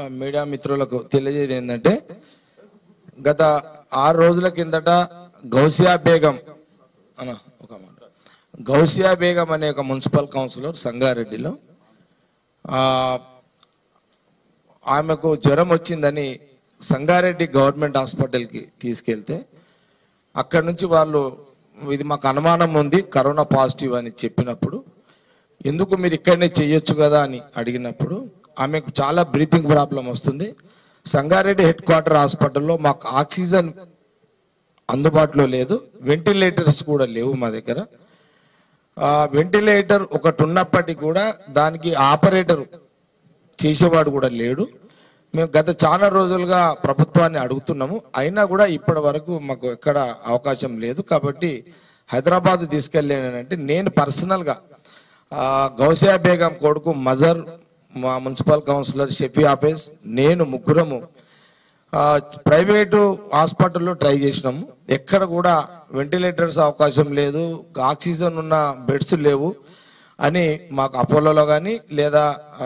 media మిత్రులకు తెలియజేది ఏంటంటే గత ఆరు రోజుల కిందట గౌసియా బేగం అన్న ఒక మాట గౌసియా బేగం అనే ఒక మున్సిపల్ కౌన్సిలర్ సంగారెడ్డిలో ఆ, ఆమెకు జ్వరం వచ్చిందని సంగారెడ్డి గవర్నమెంట్ హాస్పిటల్కి తీసుకెళ్తే అక్కడి నుంచి వాళ్ళు ఇది మాకు అనుమానం ఉంది కరోనా పాజిటివ్ అని చెప్పినప్పుడు ఎందుకు మీరు ఇక్కడనే చేయొచ్చు కదా అని అడిగినప్పుడు ఆమెకు చాలా బ్రీతింగ్ ప్రాబ్లం వస్తుంది సంగారెడ్డి హెడ్ క్వార్టర్ హాస్పిటల్లో మాకు ఆక్సిజన్ అందుబాటులో లేదు వెంటిలేటర్స్ కూడా లేవు మా దగ్గర ఆ వెంటిలేటర్ ఒకటి ఉన్నప్పటికీ కూడా దానికి ఆపరేటర్ చేసేవాడు కూడా లేడు మేము గత చాలా రోజులుగా ప్రభుత్వాన్ని అడుగుతున్నాము అయినా కూడా ఇప్పటి వరకు మాకు ఎక్కడ అవకాశం లేదు కాబట్టి హైదరాబాద్ తీసుకెళ్ళానంటే నేను పర్సనల్గా ఆ, గౌసియా బేగం కొడుకు మజర్ మా మున్సిపల్ కౌన్సిలర్ షఫీ ఆఫీస్ నేను ముగ్గురము ఆ, ప్రైవేటు హాస్పిటల్లో ట్రై చేసినాము ఎక్కడ కూడా వెంటిలేటర్స్ అవకాశం లేదు ఆక్సిజన్ ఉన్న బెడ్స్ లేవు అని మాకు అపోలోలో కానీ లేదా ఆ,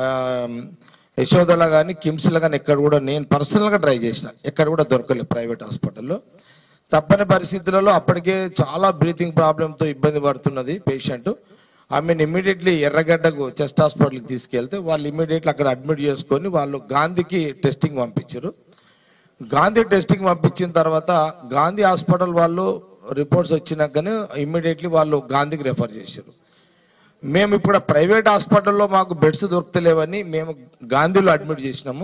యశోదలో కానీ కిమ్స్లో కానీ ఎక్కడ కూడా నేను పర్సనల్గా ట్రై చేసిన ఎక్కడ కూడా దొరకలేదు ప్రైవేట్ హాస్పిటల్లో తప్పని పరిస్థితులలో అప్పటికే చాలా బ్రీతింగ్ ప్రాబ్లంతో ఇబ్బంది పడుతున్నది పేషెంట్ ఆమెను ఇమ్మీడియట్లీ ఎర్రగడ్డకు చెస్ట్ హాస్పిటల్కి తీసుకెళ్తే వాళ్ళు ఇమ్మీడియట్లీ అక్కడ అడ్మిట్ చేసుకొని వాళ్ళు గాంధీకి టెస్టింగ్ పంపించారు గాంధీ టెస్టింగ్ పంపించిన తర్వాత గాంధీ హాస్పిటల్ వాళ్ళు రిపోర్ట్స్ వచ్చినాకనే ఇమ్మీడియట్లీ వాళ్ళు గాంధీకి రెఫర్ చేశారు మేము ఇప్పుడు ప్రైవేట్ హాస్పిటల్లో మాకు బెడ్స్ దొరుకుతలేవని మేము గాంధీలో అడ్మిట్ చేసినాము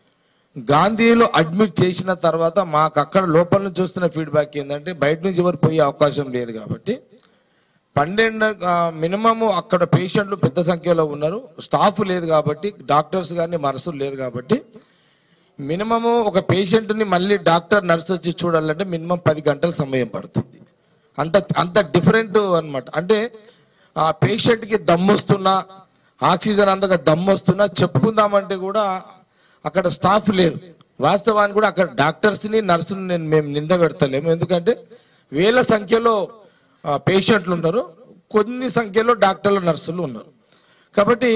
గాంధీలో అడ్మిట్ చేసిన తర్వాత మాకు అక్కడ లోపల నుంచి వస్తున్న ఫీడ్బ్యాక్ ఏంటంటే బయట నుంచి ఎవరు పోయే అవకాశం లేదు కాబట్టి పన్నెండు మినిమము అక్కడ పేషెంట్లు పెద్ద సంఖ్యలో ఉన్నారు స్టాఫ్ లేదు కాబట్టి డాక్టర్స్ కానీ నర్సులు లేరు కాబట్టి మినిమము ఒక పేషెంట్ని మళ్ళీ డాక్టర్ నర్స్ వచ్చి చూడాలంటే మినిమం పది గంటల సమయం పడుతుంది అంత అంత డిఫరెంట్ అన్నమాట అంటే ఆ పేషెంట్కి దమ్ము వస్తున్నా ఆక్సిజన్ అంతగా దమ్ము వస్తున్నా చెప్పుకుందామంటే కూడా అక్కడ స్టాఫ్ లేదు వాస్తవానికి కూడా అక్కడ డాక్టర్స్ని నర్సుని నేను మేము నింద పెడతలేము ఎందుకంటే వేల సంఖ్యలో ఆ, పేషెంట్లు ఉన్నారు కొన్ని సంఖ్యలో డాక్టర్లు నర్సులు ఉన్నారు కాబట్టి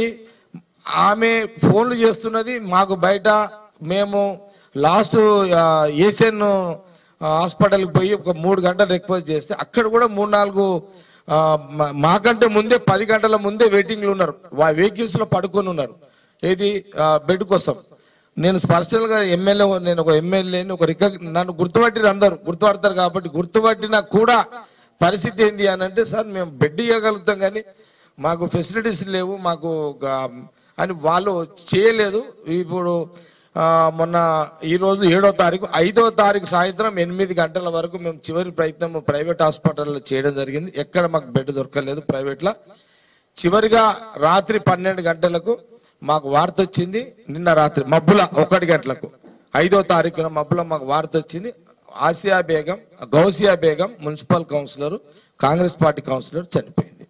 ఆమె ఫోన్లు చేస్తున్నది మాకు బయట మేము లాస్ట్ ఏషియన్ హాస్పిటల్కి పోయి ఒక మూడు గంటలు రిక్వెస్ట్ చేస్తే అక్కడ కూడా మూడు నాలుగు ఆ, మా- మాకంటే ముందే పది గంటల ముందే వెయిటింగ్లు ఉన్నారు వెహికల్స్ లో పడుకొని ఉన్నారు ఏది బెడ్ కోసం నేను పర్సనల్ గా ఎమ్మెల్యే నేను ఒక ఎమ్మెల్యేని ఒక రికగ్ నన్ను గుర్తుపట్టిరు అందరు గుర్తుపడతారు కాబట్టి గుర్తుపట్టినా కూడా పరిస్థితి ఏంది అని అంటే సార్ మేము బెడ్ ఇవ్వగలుగుతాం కానీ మాకు ఫెసిలిటీస్ లేవు మాకు గా- అని వాళ్ళు చేయలేదు ఇప్పుడు ఆ, మొన్న ఈ రోజు ఏడో తారీఖు ఐదో తారీఖు సాయంత్రం ఎనిమిది గంటల వరకు మేము చివరి ప్రయత్నం ప్రైవేట్ హాస్పిటల్లో చేయడం జరిగింది ఎక్కడ మాకు బెడ్ దొరకలేదు ప్రైవేట్లో చివరిగా రాత్రి పన్నెండు గంటలకు మాకు వార్త వచ్చింది నిన్న రాత్రి మబ్బుల ఒకటి గంటలకు ఐదో తారీఖున మబ్బుల మాకు వార్త వచ్చింది Asiya Begum Gausiya Begum municipal councillor Congress party councillor చనిపోయింది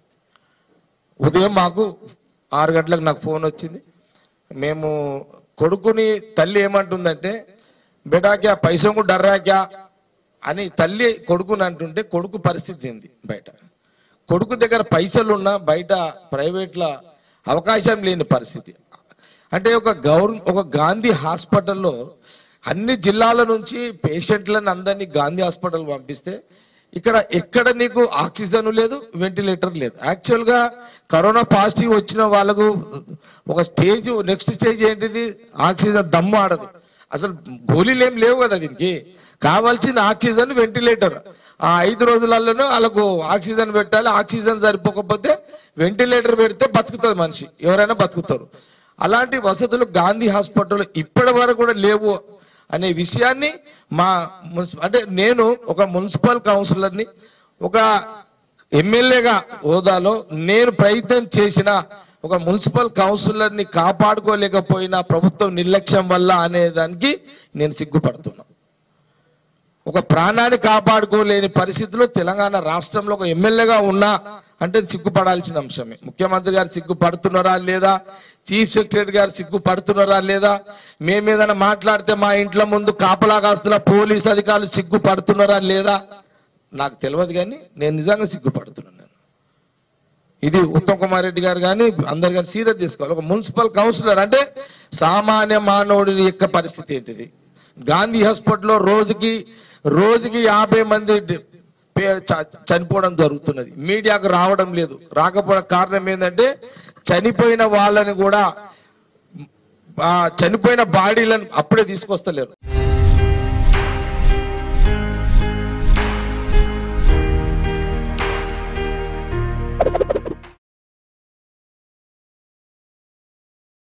ఉదయం మాకు ఆరు గంటలకు నాకు ఫోన్ వచ్చింది మేము కొడుకుని తల్లి ఏమంటుందంటే బేటాక్యా పైసంకు డర్రాక్యా అని తల్లి కొడుకుని అంటుంటే కొడుకు పరిస్థితి ఏంది బయట కొడుకు దగ్గర పైసలు ఉన్నా బయట ప్రైవేట్ల అవకాశం లేని పరిస్థితి అంటే ఒక గౌర్ ఒక గాంధీ హాస్పిటల్లో అన్ని జిల్లాల నుంచి పేషెంట్లను అందరినీ గాంధీ హాస్పిటల్ పంపిస్తే ఇక్కడ ఎక్కడ నీకు ఆక్సిజన్ లేదు వెంటిలేటర్ లేదు యాక్చువల్ గా కరోనా పాజిటివ్ వచ్చిన వాళ్ళకు ఒక స్టేజ్ నెక్స్ట్ స్టేజ్ ఏంటిది ఆక్సిజన్ దమ్ము ఆడదు అసలు గోళీలు ఏం లేవు కదా దీనికి కావాల్సిన ఆక్సిజన్ వెంటిలేటర్ ఆ ఐదు రోజులలోనూ వాళ్ళకు ఆక్సిజన్ పెట్టాలి ఆక్సిజన్ సరిపోకపోతే వెంటిలేటర్ పెడితే బతుకుతుంది మనిషి ఎవరైనా బతుకుతారు అలాంటి వసతులు గాంధీ హాస్పిటల్ ఇప్పటి వరకు కూడా లేవు అనే విషయాన్ని మా మున్సి- అంటే నేను ఒక మున్సిపల్ కౌన్సిలర్ని ఒక ఎమ్మెల్యేగా హోదాలో నేను ప్రయత్నం చేసిన ఒక మున్సిపల్ కౌన్సిలర్ని కాపాడుకోలేకపోయిన ప్రభుత్వం నిర్లక్ష్యం వల్ల అనే దానికి నేను సిగ్గుపడుతున్నా ఒక ప్రాణాన్ని కాపాడుకోలేని పరిస్థితిలో తెలంగాణ రాష్ట్రంలో ఒక ఎమ్మెల్యేగా ఉన్నా అంటే సిగ్గుపడాల్సిన అంశమే ముఖ్యమంత్రి గారు సిగ్గుపడుతున్నారా లేదా చీఫ్ సెక్రటరీ గారు సిగ్గుపడుతున్నారా లేదా మేము ఏదైనా మాట్లాడితే మా ఇంట్ల ముందు కాపలా కాస్తున్న పోలీస్ అధికారులు సిగ్గుపడుతున్నారా లేదా నాకు తెలియదు కానీ నేను నిజంగా సిగ్గుపడుతున్నాను నేను ఇది ఉత్తమ్ కుమార్ రెడ్డి గారు కానీ అందరు కానీ సీరియస్ తీసుకోవాలి ఒక మున్సిపల్ కౌన్సిలర్ అంటే సామాన్య మానవుడి యొక్క పరిస్థితి ఏంటిది గాంధీ హాస్పిటల్లో రోజుకి రోజుకి యాభై మంది డి- పే- చ- చనిపోవడం జరుగుతున్నది మీడియాకు రావడం లేదు రాకపోవడం కారణం ఏంటంటే చనిపోయిన వాళ్ళని కూడా ఆ చనిపోయిన బాడీలను అప్పుడే తీసుకొస్తలేరు